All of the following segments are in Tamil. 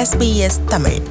SBS தமிழ்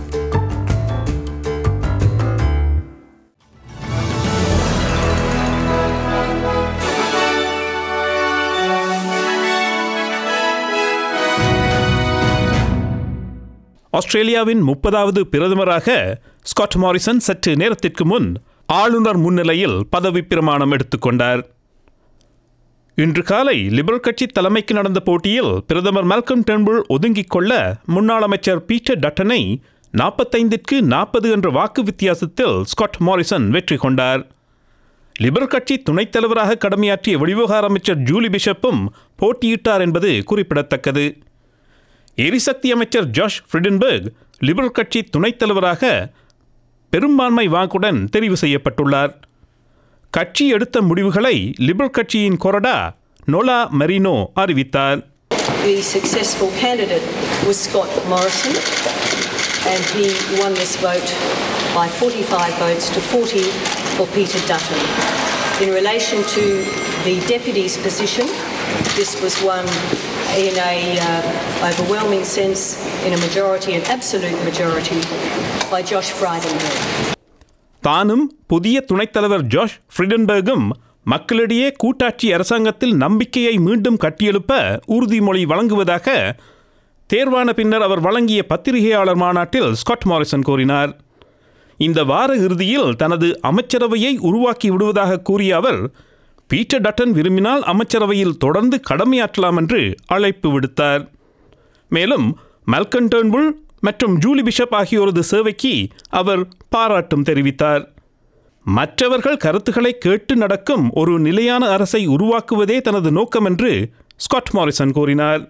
ஆஸ்திரேலியாவின் முப்பதாவது பிரதமராக ஸ்காட் மாரிசன் சற்று நேரத்திற்கு முன் ஆளுநர் முன்னிலையில் பதவி பிரமாணம் எடுத்துக்கொண்டார் இன்று காலை லிபரல் கட்சி தலைமைக்கு நடந்த போட்டியில் பிரதமர் மால்கம் டெர்ன்புல் ஒதுங்கிக் கொள்ள முன்னாள் அமைச்சர் பீட்டர் டட்டனை நாற்பத்தைந்திற்கு நாற்பது என்ற வாக்கு வித்தியாசத்தில் ஸ்காட் மாரிசன் வெற்றி கொண்டார் லிபரல் கட்சி துணைத் தலைவராக கடமையாற்றிய வெளிவிவகார அமைச்சர் ஜூலி பிஷப்பும் போட்டியிட்டார் என்பது குறிப்பிடத்தக்கது எரிசக்தி அமைச்சர் ஜாஷ் ஃப்ரிடன்பர்க் லிபரல் கட்சி துணைத் தலைவராக பெரும்பான்மை வாக்குடன் தெரிவு செய்யப்பட்டுள்ளார் கட்சி எடுத்த முடிவுகளை லிபரல் கட்சியின் கொறடா நோலா மெரினோ அறிவித்தார் The successful candidate was Scott Morrison, and he won this vote by 45 votes to 40 for Peter Dutton. In relation to the deputy's position, this was won in a uh, overwhelming sense, in a majority, an absolute majority, by Josh Frydenberg. தானும் புதிய துணைத் தலைவர் ஜாஷ் ஃப்ரிடன்பர்கும் மக்களிடையே கூட்டாட்சி அரசாங்கத்தில் நம்பிக்கையை மீண்டும் கட்டியெழுப்ப உறுதிமொழி வழங்குவதாக தேர்வான பின்னர் அவர் வழங்கிய பத்திரிகையாளர் மாநாட்டில் ஸ்காட் மாரிசன் கூறினார் இந்த வார இறுதியில் தனது அமைச்சரவையை உருவாக்கி விடுவதாக கூறிய அவர் பீட்டர் டட்டன் விரும்பினால் அமைச்சரவையில் தொடர்ந்து கடமையாற்றலாம் என்று அழைப்பு விடுத்தார் மேலும் மல்கன் டர்ன்புல் மற்றும் ஜூலி பிஷப் ஆகியோரது சேவைக்கு அவர் பாராட்டும் தெரிவித்தார் மற்றவர்கள் கருத்துக்களை கேட்டு நடக்கும் ஒரு நிலையான அரசை உருவாக்குவதே தனது நோக்கம் என்று ஸ்காட் மாரிசன் கூறினார்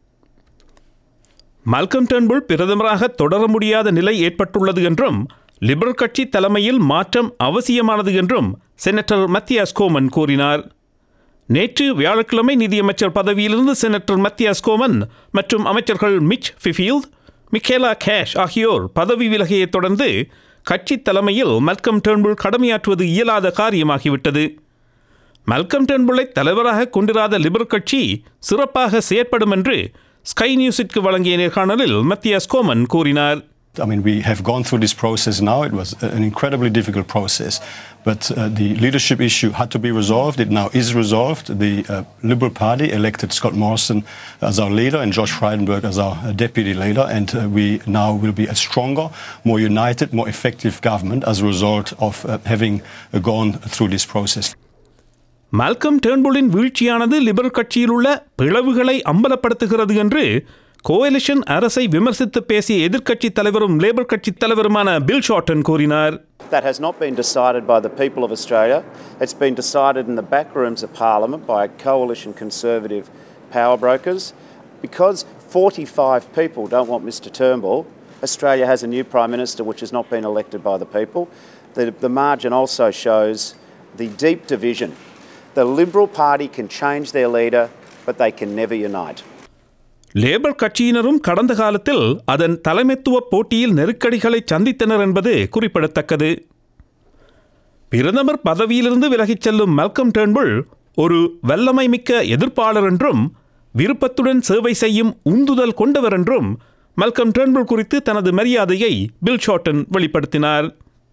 மல்கம் டர்ன்புல் பிரதமராக தொடர முடியாத நிலை ஏற்பட்டுள்ளது என்றும் லிபரல் கட்சி தலைமையில் மாற்றம் அவசியமானது என்றும் செனட்டர் மத்தியாஸ் கோமன் கூறினார் நேற்று வியாழக்கிழமை நிதியமைச்சர் பதவியிலிருந்து செனட்டர் மத்தியாஸ் கோமன் மற்றும் அமைச்சர்கள் மிச் ஃபிஃபீல்ட் மிக்கேலா கேஷ் ஆகியோர் பதவி விலகையைத் தொடர்ந்து கட்சி தலைமையில் மல்கம் டேர்ன்புல் கடமையாற்றுவது இயலாத காரியமாகிவிட்டது மல்கம் டேர்ன்புலை தலைவராக கொண்டிராத லிபரல் கட்சி சிறப்பாக செயற்படும் என்று ஸ்கை நியூஸிற்கு வழங்கிய நேர்காணலில் மத்தியாஸ் கோமன் கூறினார் I mean, we have gone through this process now. It was an incredibly difficult process, but uh, the leadership issue had to be resolved. It now is resolved. The uh, Liberal Party elected Scott Morrison as our leader and Josh Frydenberg as our uh, deputy leader, and uh, we now will be a stronger, more united, more effective government as a result of uh, having uh, gone through this process. Malcolm டேர்ன்புலின் வீழ்ச்சியானது லிபரல் கட்சியில் உள்ள பிளவுகளை அம்பலப்படுத்துகிறது என்று கோalition அரசை விமர்சித்து பேசிய எதிர்க்கட்சி தலைவரும் லேபர் கட்சி தலைவருமான பில் ஷார்டன் கூறினார் That has not been decided by the people of Australia. It's been decided in the back rooms of Parliament by coalition Conservative power brokers. Because 45 people don't want Mr Turnbull, Australia has a new Prime Minister which has not been elected by the people. The, the margin also shows the deep division. The Liberal Party can change their leader, but they can never unite. Labor கட்சியினரும் கடந்த காலத்தில் அதன் தலைமைத்துவ போட்டியில் நெருக்கடிகளை சந்தித்தனர் என்பது குறிப்பிடத்தக்கது பிரதமர் பதவியிலிருந்து விலகிச் செல்லும் மல்கம் டேர்ன்புல் ஒரு வல்லமை மிக்க எதிர்ப்பாளர் என்றும் விருப்பத்துடன் சேவை செய்யும் உந்துதல் கொண்டவர் என்றும் மல்கம் டேர்ன்புல் குறித்து தனது மரியாதையை பில் ஷார்டன் வெளிப்படுத்தினார்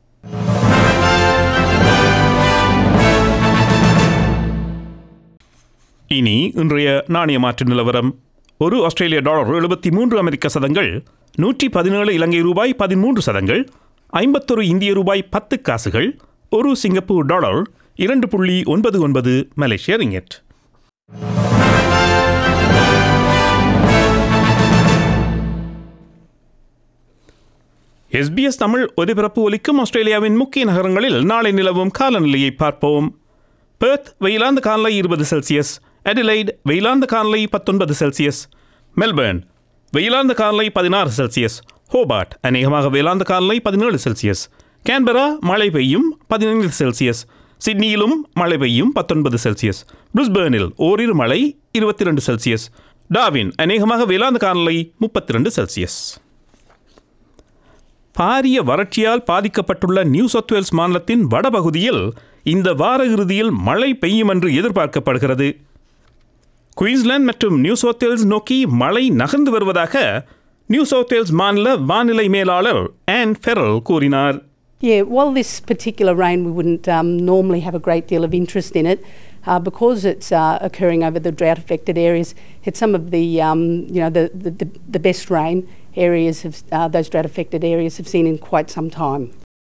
இனி இன்றைய நாணய மாற்று நிலவரம் ஒரு ஆஸ்திரேலிய டாலர் எழுபத்தி மூன்று அமெரிக்க சதங்கள் நூற்றி பதினேழு இலங்கை ரூபாய் பதிமூன்று சதங்கள் ஐம்பத்தொரு இந்திய ரூபாய் பத்து காசுகள் ஒரு சிங்கப்பூர் டாலர் இரண்டு புள்ளி ஒன்பது ஒன்பது மலேசிய ரிங்கெட் எஸ்பிஎஸ் தமிழ் ஒலிபரப்பு ஒலிக்கும் ஆஸ்திரேலியாவின் முக்கிய நகரங்களில் நாளை நிலவும் காலநிலையை பார்ப்போம் பெர்த் வெயிலாந்த காலை இருபது செல்சியஸ் அடிலைட் வெயிலாந்த காலை பத்தொன்பது செல்சியஸ் மெல்பர்ன் வெயிலாந்த காலை பதினாறு செல்சியஸ் ஹோபார்ட் அநேகமாக வெயிலாந்த காலை பதினேழு செல்சியஸ் கேன்பரா மழை பெய்யும் பதினைந்து செல்சியஸ் சிட்னியிலும் மழை பெய்யும் பத்தொன்பது செல்சியஸ் பிரிஸ்பேர்னில் ஓரிரு மழை இருபத்தி ரெண்டு செல்சியஸ் டாவின் அநேகமாக வெயிலாந்த காலை முப்பத்தி ரெண்டு செல்சியஸ் பாரிய வறட்சியால் பாதிக்கப்பட்டுள்ள நியூ சவுத் வேல்ஸ் மாநிலத்தின் வடபகுதியில் இந்த வார இறுதியில் மழை பெய்யும் என்று எதிர்பார்க்கப்படுகிறது குயின்ஸ்லாந்து மற்றும் நியூ சவுத் வேல்ஸ் நோக்கி மழை நகர்ந்து வருவதாக நியூ சவுத் வேல்ஸ் மாநில வானிலை மேலாளர் ஆன் ஃபெரல் கூறினார் Yeah, while this particular rain we wouldn't um, normally have a great deal of interest in it, uh, because it's uh, occurring over the drought-affected areas, it's some of the um, you know the, the, the, the best rain areas of uh, those drought-affected areas have seen in quite some time.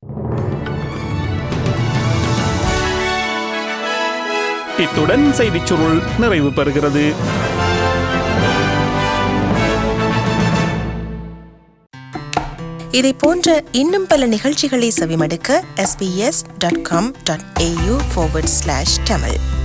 இத்துடன் செய்திச் சுருள் நிறைவு பெறுகிறது இதை போன்ற இன்னும் பல நிகழ்ச்சிகளை செவிமடுக்க sbs.com.au forward slash tamil